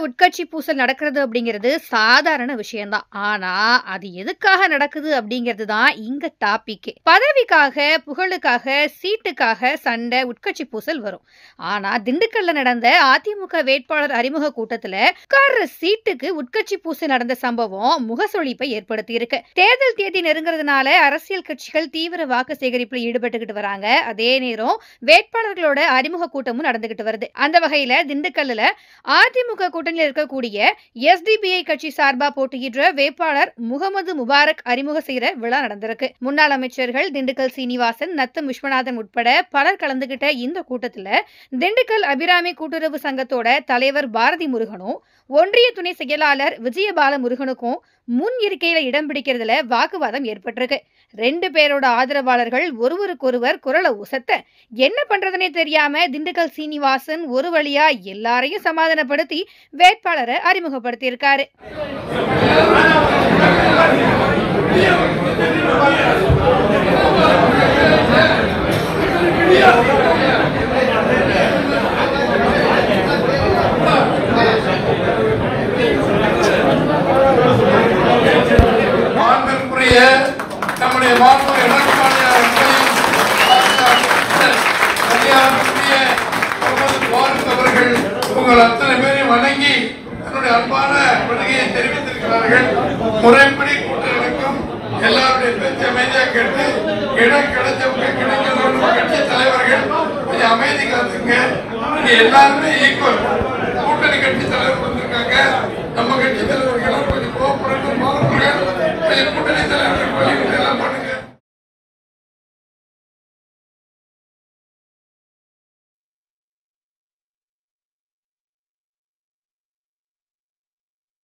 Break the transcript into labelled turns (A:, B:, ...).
A: உட்கட்சி பூசல் நடக்கிறது அப்படிங்கிறது சாதாரண விஷயம்தான் ஆனா அது எதுக்காக நடக்குது அப்படிங்கிறது தான் இங்க டாபிக் பதவிக்காக புகழுக்காக சீட்டுக்காக சண்டை உட்கட்சி பூசல் வரும் ஆனா திண்டுக்கல்ல நடந்த அதிமுக வேட்பாளர் அறிமுக கூட்டத்துல உட்கார்ற சீட்டுக்கு உட்கட்சி பூசல் நடந்த சம்பவம் முகசொலிப்பை ஏற்படுத்தி இருக்கு தேர்தல் தேதி நெருங்குறதுனால அரசியல் கட்சிகள் தீவிர வாக்கு சேகரிப்புல ஈடுபட்டுக்கிட்டு வராங்க அதே நேரம் வேட்பாளர்களோட அறிமுக கூட்டமும் நடந்துகிட்டு வருது அந்த வகையில திண்டுக்கல்லுல அதிமுக கூட்டணியில் இருக்கக்கூடிய எஸ்டிபிஐ கட்சி சார்பா போட்டியிடுற வேட்பாளர் முகமது முபாரக் அறிமுக செய்யற விழா நடந்திருக்கு முன்னாள் அமைச்சர்கள் திண்டுக்கல் சீனிவாசன் நத்தம் விஸ்வநாதன் உட்பட பலர் கலந்துகிட்ட இந்த கூட்டத்துல திண்டுக்கல் அபிராமி கூட்டுறவு சங்கத்தோட தலைவர் பாரதி முருகனும் ஒன்றிய துணை செயலாளர் விஜயபால முருகனுக்கும் முன் இருக்கையில இடம் பிடிக்கிறதுல வாக்குவாதம் ஏற்பட்டிருக்கு ரெண்டு பேரோட ஆதரவாளர்கள் ஒருவருக்கொருவர் குரலை உசத்த என்ன பண்றதுனே தெரியாம திண்டுக்கல் சீனிவாசன் ஒரு வழியா எல்லாரையும் சமாதானப்படுத்தி வேட்பாளரை அறிமுகப்படுத்தி இருக்காரு
B: மாண்பிற்குரிய நம்முடைய மாண்பு எடப்பாடி அவர்களின் மரியாதைக்குரிய முகமது ஃபாரூக் அவர்கள் உங்கள் அத்தனை பேரையும் வணங்கி தன்னுடைய அன்பான வருகையை தெரிவித்திருக்கிறார்கள் முறைப்படி கூட்டங்களுக்கும் எல்லாருடைய பேச்சு அமைதியாக கேட்டு இடம் கிடைச்சவங்க கிடைக்கணும் கட்சி தலைவர்கள் கொஞ்சம் அமைதி காத்துங்க இங்க எல்லாருமே ஈக்குவல்